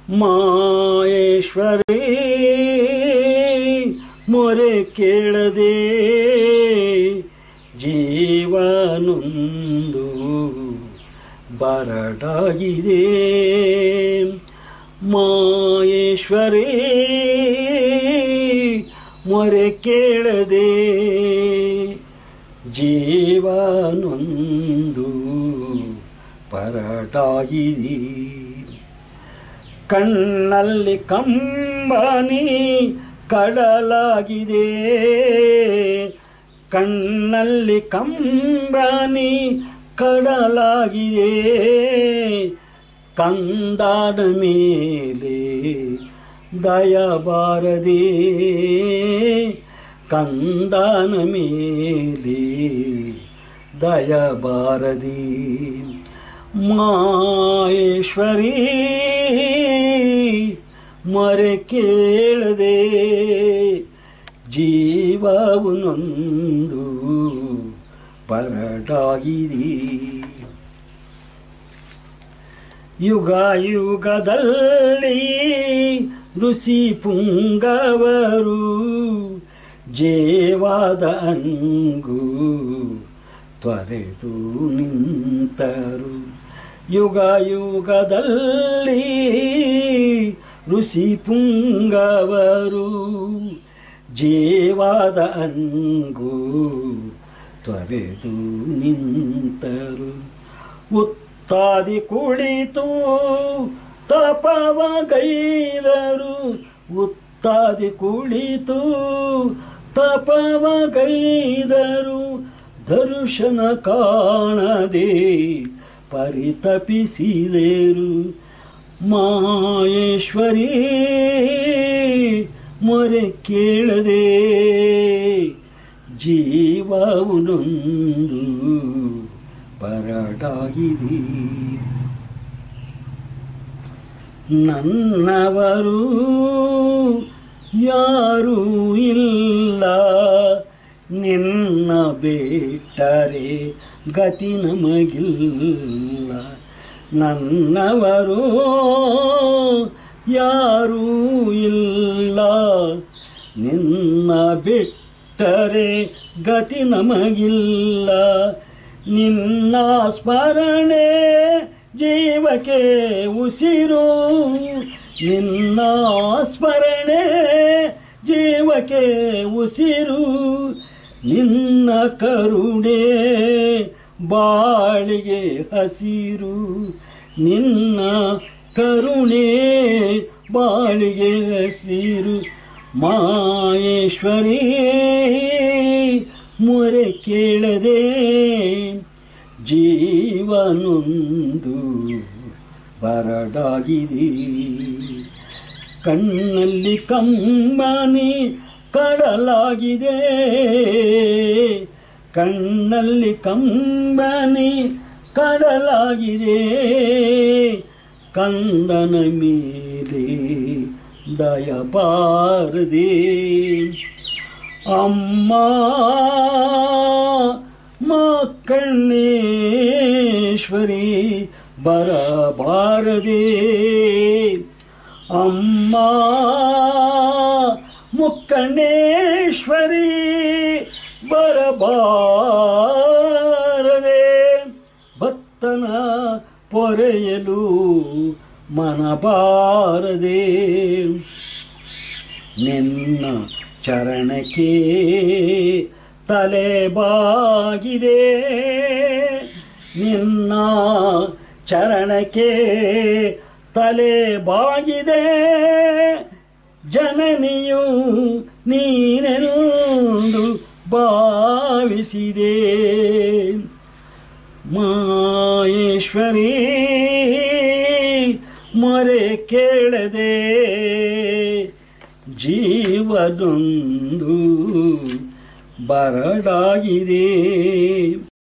ಮಾಯೇಶ್ವರಿ ಮೊರೆ ಕೇಳದೆ ಜೀವನೊಂದು ಬರಡಾಗಿದೆ ಮಾಯೇಶ್ವರಿ ಮೊರೆ ಕೇಳದೆ ಜೀವನೊಂದು ಪರಟಾಗಿದೆ ಕಣ್ಣಲ್ಲಿ ಕಂಬನಿ ಕಡಲಾಗಿದೆ ಕಣ್ಣಲ್ಲಿ ಕಂಬನಿ ಕಡಲಾಗಿದೆ ಕಂದಾದ ಮೇಲೆ ದಯಬಾರದೆ ಕಂದನ ಮೇಲೆ ದಯಬಾರದೆ ಮಾಯೇಶ್ವರಿ ಮರೆ ಕೇಳದೆ ಜೀವವು ನೊಂದು ಪರಟಾಗಿದೆ ಯುಗ ಯುಗದಲ್ಲಿ ಋಷಿ ಪುಂಗವರು ಜೇವಾದ ಅಂಗು ತ್ವರೆದು ನಿಂತರು ಯುಗ ಯುಗದಲ್ಲಿ ಋಷಿ ಪುಂಗವರು ಜೇವಾದ ಅಂಗು ತ್ವರೆದು ನಿಂತರು ಉತ್ತಾದಿ ಕುಳಿತು ತಪವ ಗೈದರು ಉತ್ತಾದಿ ಕುಳಿತು ತಪವ ಗೈದರು ದರ್ಶನ ಕಾಣದೆ ಪರಿತಪಿಸಿದರು ಮಾಯೇಶ್ವರಿ ಮೊರೆ ಕೇಳದೆ ಜೀವವು ನೊಂದು ಬರಡಾಗಿದೆ ನನ್ನವರು ಯಾರೂ ಇಲ್ಲ ನಿನ್ನ ಬಿಟ್ಟರೆ ಗತಿ ನಮಗಿಲ್ಲ ನನ್ನವರು ಯಾರೂ ಇಲ್ಲ ನಿನ್ನ ಬಿಟ್ಟರೆ ಗತಿ ನಮಗಿಲ್ಲ ನಿನ್ನ ಸ್ಮರಣೆ ಜೀವಕ್ಕೆ ಉಸಿರು ನಿನ್ನ ಸ್ಮರಣೆ ಜೀವಕ್ಕೆ ಉಸಿರು ನಿನ್ನ ಕರುಣೆ ಬಾಳಿಗೆ ಹಸಿರು ನಿನ್ನ ಕರುಣೆ ಬಾಳಿಗೆ ಹಸಿರು ಮಾಯೇಶ್ವರಿ ಮೊರೆ ಕೇಳದೆ ಜೀವನೊಂದು ಬರಡಾಗಿದೆ ಕಣ್ಣಲ್ಲಿ ಕಂಬನಿ ಕಡಲಾಗಿದೆ ಕಣ್ಣಲ್ಲಿ ಕಂಬನಿ ಕಡಲಾಗಿದೆ ಕಂದನ ಮೇಲೆ ದಯಬಾರದೆ ಅಮ್ಮ ಮಕ್ಕಣ್ಣೇಶ್ವರಿ ಬರಬಾರದೆ ಅಮ್ಮ ಮುಕ್ಕಣ್ಣೇಶ್ವರಿ ಬರಬಾರದೆ ಭಕ್ತನ ಪೊರೆಯಲು ಮನಬಾರದೆ ನಿನ್ನ ಚರಣಕ್ಕೆ ತಲೆ ಬಾಗಿದೆ ನಿನ್ನ ಚರಣಕ್ಕೆ ತಲೆ ಬಾಗಿದೆ ಜನನಿಯು ನೀನೆಂದು ಭಾವಿಸಿದೆ ಮಾಯೇಶ್ವರಿ ಮೊರೆ ಕೇಳದೆ ಜೀವದೊಂದು ಬರಡಾಗಿದೆ